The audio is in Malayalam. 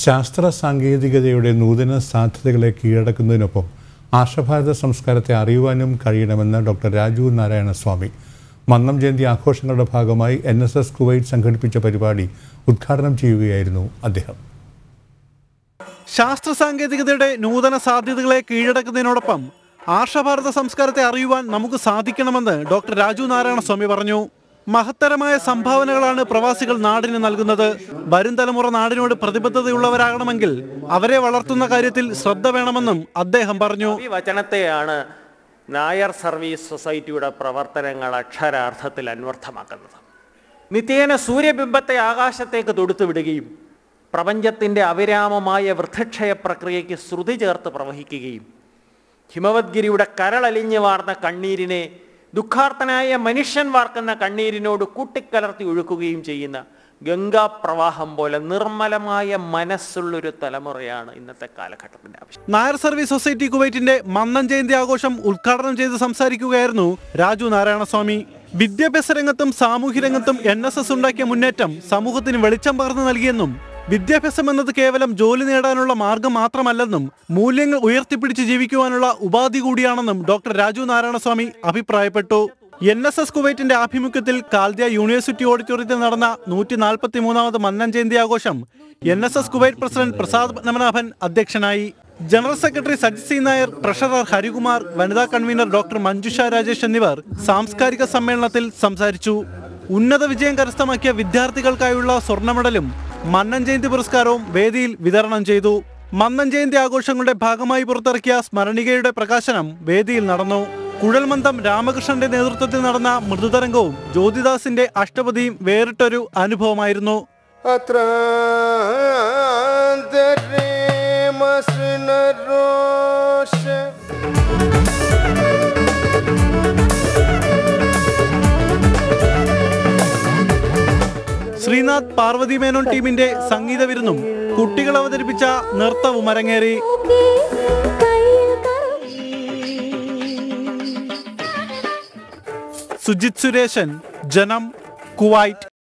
ശാസ്ത്ര സാങ്കേതികതയുടെ നൂതന സാധ്യതകളെ കീഴടക്കുന്നതിനൊപ്പം ആർഷഭാരത സംസ്കാരത്തെ അറിയുവാനും കഴിയണമെന്ന് ഡോക്ടർ രാജു നാരായണ സ്വാമി മന്നം ജയന്തി ആഘോഷങ്ങളുടെ ഭാഗമായി എൻ എസ് എസ് കുവൈറ്റ് സംഘടിപ്പിച്ച പരിപാടി ഉദ്ഘാടനം ചെയ്യുകയായിരുന്നു അദ്ദേഹം ശാസ്ത്ര സാങ്കേതികതയുടെ നൂതന സാധ്യതകളെ കീഴടക്കുന്നതിനോടൊപ്പം ആർഷഭാരത സംസ്കാരത്തെ അറിയുവാൻ നമുക്ക് സാധിക്കണമെന്ന് ഡോക്ടർ രാജു നാരായണ സ്വാമി പറഞ്ഞു മഹത്തരമായ സംഭാവനകളാണ് പ്രവാസികൾ നാടിന് നൽകുന്നത് വരും തലമുറ നാടിനോട് പ്രതിബദ്ധതയുള്ളവരാകണമെങ്കിൽ അവരെ വളർത്തുന്ന കാര്യത്തിൽ ശ്രദ്ധ വേണമെന്നും അദ്ദേഹം പറഞ്ഞു ഈ വചനത്തെയാണ് നായർ സർവീസ് സൊസൈറ്റിയുടെ പ്രവർത്തനങ്ങൾ അക്ഷരാർത്ഥത്തിൽ അന്വർത്ഥമാക്കുന്നത് നിത്യേന സൂര്യബിംബത്തെ ആകാശത്തേക്ക് തൊടുത്തുവിടുകയും പ്രപഞ്ചത്തിൻ്റെ അവിരാമമായ വൃദ്ധക്ഷയ പ്രക്രിയയ്ക്ക് ശ്രുതി ചേർത്ത് പ്രവഹിക്കുകയും ഹിമവദ്ഗിരിയുടെ കരളലിഞ്ഞു വാർന്ന കണ്ണീരിനെ ദുഃഖാർത്ഥനായ മനുഷ്യൻ വാർക്കുന്ന കണ്ണീരിനോട് കൂട്ടിക്കലർത്തി ഒഴുക്കുകയും ചെയ്യുന്ന ഗംഗാപ്രവാഹം പോലെ നിർമ്മലമായ മനസ്സുള്ളൊരു തലമുറയാണ് ഇന്നത്തെ കാലഘട്ടത്തിൻ്റെ ആവശ്യം നായർ സർവീസ് സൊസൈറ്റി കുവൈറ്റിന്റെ മന്നം ജയന്തി ആഘോഷം ഉദ്ഘാടനം ചെയ്ത് സംസാരിക്കുകയായിരുന്നു രാജു നാരായണസ്വാമി വിദ്യാഭ്യാസ രംഗത്തും സാമൂഹ്യ രംഗത്തും എൻ എസ് എസ് ഉണ്ടാക്കിയ മുന്നേറ്റം സമൂഹത്തിന് വെളിച്ചം പകർന്നു നൽകിയെന്നും വിദ്യാഭ്യാസം എന്നത് കേവലം ജോലി നേടാനുള്ള മാർഗം മാത്രമല്ലെന്നും മൂല്യങ്ങൾ ഉയർത്തിപ്പിടിച്ച് ജീവിക്കുവാനുള്ള ഉപാധി കൂടിയാണെന്നും ഡോക്ടർ രാജു നാരായണസ്വാമി അഭിപ്രായപ്പെട്ടു എൻ എസ് എസ് കുവൈറ്റിന്റെ ആഭിമുഖ്യത്തിൽ കാൽദ്യ യൂണിവേഴ്സിറ്റി ഓഡിറ്റോറിയത്തിൽ നടന്ന നൂറ്റി നാൽപ്പത്തി മൂന്നാമത് മന്നൻ ജയന്തി ആഘോഷം N S S Kuwait president Prasad Padmanabhan അധ്യക്ഷനായി general secretary Sajith C Nair treasurer Harikumar വനിതാ കൺവീനർ ഡോക്ടർ മഞ്ജുഷ രാജേഷ് എന്നിവർ സാംസ്കാരിക സമ്മേളനത്തിൽ സംസാരിച്ചു ഉന്നത വിജയം കരസ്ഥമാക്കിയ വിദ്യാർത്ഥികൾക്കായുള്ള സ്വർണ്ണ മെഡലും മന്നൻ ജയന്തി പുരസ്കാരവും വേദിയിൽ വിതരണം ചെയ്തു മന്നൻ ജയന്തി ആഘോഷങ്ങളുടെ ഭാഗമായി പുറത്തിറക്കിയ സ്മരണികയുടെ പ്രകാശനം വേദിയിൽ നടന്നു കുഴൽമന്ദം രാമകൃഷ്ണന്റെ നേതൃത്വത്തിൽ നടന്ന മൃദുതരംഗവും ജ്യോതിദാസിന്റെ അഷ്ടപതിയും വേറിട്ടൊരു അനുഭവമായിരുന്നു ശ്രീനാഥ് പാർവതി മേനോൻ ടീമിന്റെ സംഗീത വിരുന്നും കുട്ടികൾ അവതരിപ്പിച്ച നൃത്തവും അരങ്ങേറി സുജിത് സുരേശൻ ജനം കുവൈറ്റ്